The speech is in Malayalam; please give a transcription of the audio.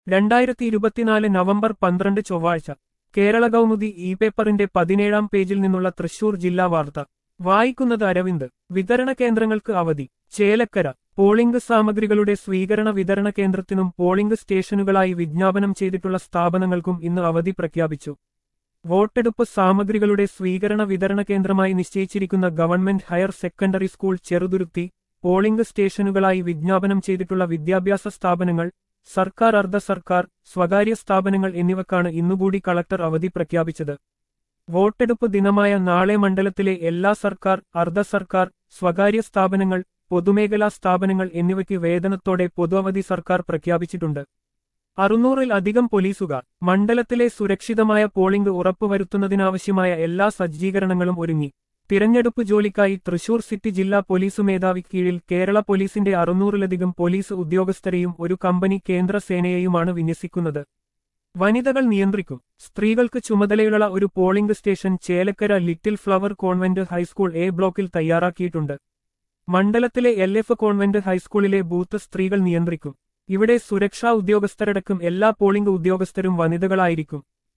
രണ്ടായിരത്തി ഇരുപത്തിനാല് നവംബർ പന്ത്രണ്ട് ചൊവ്വാഴ്ച കേരള കൗമുദി ഇ പേപ്പറിന്റെ പതിനേഴാം പേജിൽ നിന്നുള്ള തൃശൂർ ജില്ലാ വാർത്ത വായിക്കുന്നത് അരവിന്ദ് വിതരണ കേന്ദ്രങ്ങൾക്ക് അവധി ചേലക്കര പോളിംഗ് സാമഗ്രികളുടെ സ്വീകരണ വിതരണ കേന്ദ്രത്തിനും പോളിംഗ് സ്റ്റേഷനുകളായി വിജ്ഞാപനം ചെയ്തിട്ടുള്ള സ്ഥാപനങ്ങൾക്കും ഇന്ന് അവധി പ്രഖ്യാപിച്ചു വോട്ടെടുപ്പ് സാമഗ്രികളുടെ സ്വീകരണ വിതരണ കേന്ദ്രമായി നിശ്ചയിച്ചിരിക്കുന്ന government higher secondary school Cheruthuruthy polling സ്റ്റേഷനുകളായി വിജ്ഞാപനം ചെയ്തിട്ടുള്ള വിദ്യാഭ്യാസ സ്ഥാപനങ്ങൾ സർക്കാർ അർദ്ധ സർക്കാർ സ്വകാര്യ സ്ഥാപനങ്ങൾ എന്നിവക്കാണ് ഇന്നുകൂടി കളക്ടർ അവധി പ്രഖ്യാപിച്ചത് വോട്ടെടുപ്പ് ദിനമായ നാളെ മണ്ഡലത്തിലെ എല്ലാ സർക്കാർ അർദ്ധ സർക്കാർ സ്വകാര്യ സ്ഥാപനങ്ങൾ പൊതുമേഖലാ സ്ഥാപനങ്ങൾ എന്നിവയ്ക്ക് വേതനത്തോടെ പൊതു അവധി സർക്കാർ പ്രഖ്യാപിച്ചിട്ടുണ്ട് അറുന്നൂറിൽ അധികം പോലീസുകാർ മണ്ഡലത്തിലെ സുരക്ഷിതമായ പോളിംഗ് ഉറപ്പുവരുത്തുന്നതിനാവശ്യമായ എല്ലാ സജ്ജീകരണങ്ങളും ഒരുങ്ങി തിരഞ്ഞെടുപ്പ് ജോലിക്കായി തൃശൂർ സിറ്റി ജില്ലാ പോലീസ് മേധാവി കീഴിൽ കേരള പോലീസിന്റെ അറുന്നൂറിലധികം പോലീസ് ഉദ്യോഗസ്ഥരെയും ഒരു കമ്പനി കേന്ദ്ര സേനയെയുമാണ് വിന്യസിക്കുന്നത് വനിതകൾ നിയന്ത്രിക്കും സ്ത്രീകൾക്ക് ചുമതലയുള്ള ഒരു polling station Chelakkara little flower convent high school A ബ്ലോക്കിൽ തയ്യാറാക്കിയിട്ടുണ്ട് മണ്ഡലത്തിലെ എൽ എഫ് കോൺവെന്റ് ഹൈസ്കൂളിലെ ബൂത്ത് സ്ത്രീകൾ നിയന്ത്രിക്കും ഇവിടെ സുരക്ഷാ ഉദ്യോഗസ്ഥരടക്കം എല്ലാ പോളിംഗ് ഉദ്യോഗസ്ഥരും വനിതകളായിരിക്കും